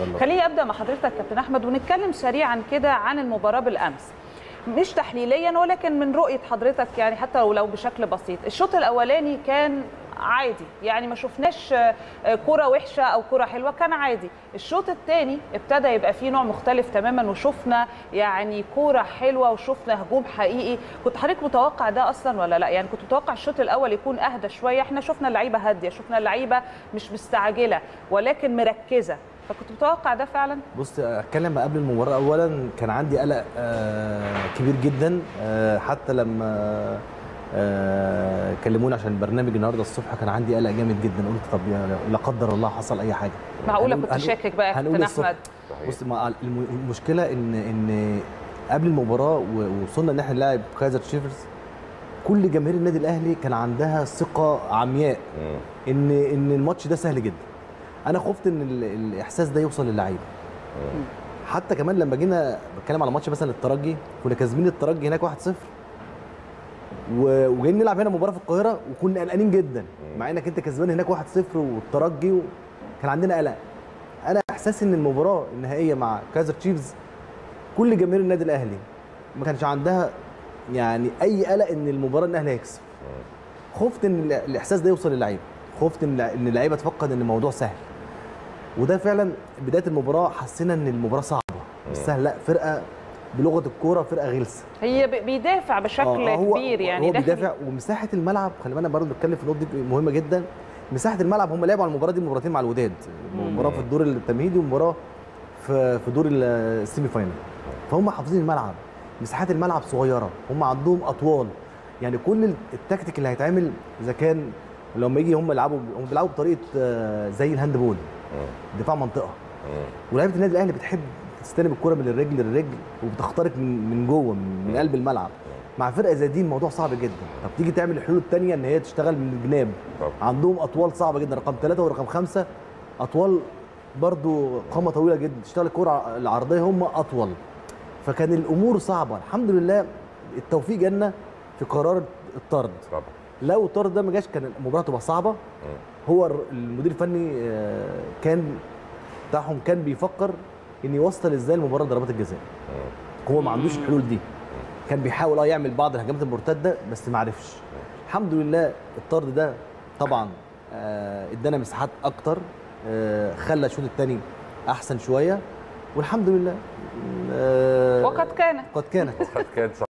شاء الله خليني ابدا مع حضرتك كابتن احمد ونتكلم سريعا كده عن المباراه بالامس مش تحليليا ولكن من رؤيه حضرتك يعني حتى ولو بشكل بسيط الشوط الاولاني كان عادي يعني ما شفناش آه، آه، كرة وحشة أو كرة حلوة كان عادي الشوط الثاني ابتدى يبقى فيه نوع مختلف تماما وشفنا يعني كرة حلوة وشفنا هجوم حقيقي كنت حضرتك متوقع ده أصلا ولا لا يعني كنت متوقع الشوط الأول يكون أهدى شوية احنا شفنا اللعيبة هادية شفنا اللعيبة مش مستعجلة ولكن مركزة فكنت متوقع ده فعلا بص اتكلم قبل المباراه اولا كان عندي قلق آه كبير جدا آه حتى لما آه كلموني عشان البرنامج النهارده الصبح كان عندي قلق جامد جدا قلت طب يا لا قدر الله حصل اي حاجه معقولة هنقول- كنت هنقول- شاكك بقى يا هنقول كابتن الصبح. أحمد بص ما الم- المشكله ان ان قبل المباراه ووصلنا ان احنا نلاعب كايزر تشيفرز كل جماهير النادي الاهلي كان عندها ثقه عمياء ان ان الماتش ده سهل جدا انا خفت ان ال- الاحساس ده يوصل للعيبه حتى كمان لما جينا بتكلم على ماتش مثلا الترجي كنا كاسبين الترجي هناك 1-0 و- وجايين نلعب هنا مباراه في القاهره وكنا قلقانين جدا مع انك انت كسبان هناك 1-0 والترجي و... كان عندنا قلق انا احساسي ان المباراه النهائيه مع كايزر تشيفز كل جماهير النادي الاهلي ما كانش عندها يعني اي قلق ان المباراه الاهلي هيكسب خفت ان ال- الاحساس ده يوصل للعيبه خفت ان الع- ان اللعيبه تفكر ان الموضوع سهل وده فعلا بدايه المباراه حسينا ان المباراه صعبه مش سهل لا فرقه بلغه الكوره فرقه غلسه هي ب- بيدافع بشكل آه، هو كبير يعني هو داخل- بيدافع ومساحه الملعب خلي بالنا برضه بتكلم في النقطه دي مهمه جدا مساحه الملعب هم لعبوا على المباراه دي مباراتين مع الوداد مباراه في الدور التمهيدي ومباراه في في دور ال- السيمي فاينل فهم حافظين الملعب مساحات الملعب صغيره هم عندهم اطوال يعني كل التكتيك اللي هيتعمل اذا كان لما يجي هم يلعبوا هم بيلعبوا بطريقه آه، زي الهاند بول دفاع منطقه ولاعيبه النادي الاهلي بتحب تستلم الكره من الرجل للرجل وبتخترق من من جوه من, من قلب الملعب مع فرقه زي دي الموضوع صعب جدا طب تيجي تعمل الحلول الثانيه ان هي تشتغل من الجناب طبعا. عندهم اطوال صعبه جدا رقم ثلاثة ورقم خمسة اطوال برضو قامه طويله جدا تشتغل الكره العرضيه هم اطول فكان الامور صعبه الحمد لله التوفيق جالنا في قرار الطرد طبعا لو الطرد ده ما جاش كان المباراه تبقى صعبه هو الر- المدير الفني آه، كان بتاعهم كان بيفكر ان يوصل ازاي المباراه ضربات الجزاء هو ما عندوش الحلول دي كان بيحاول اه يعمل بعض الهجمات المرتده بس ما عرفش الحمد لله الطرد ده طبعا آه، ادانا مساحات اكتر آه، خلى الشوط الثاني احسن شويه والحمد لله آه، وقد كان قد كانت قد كان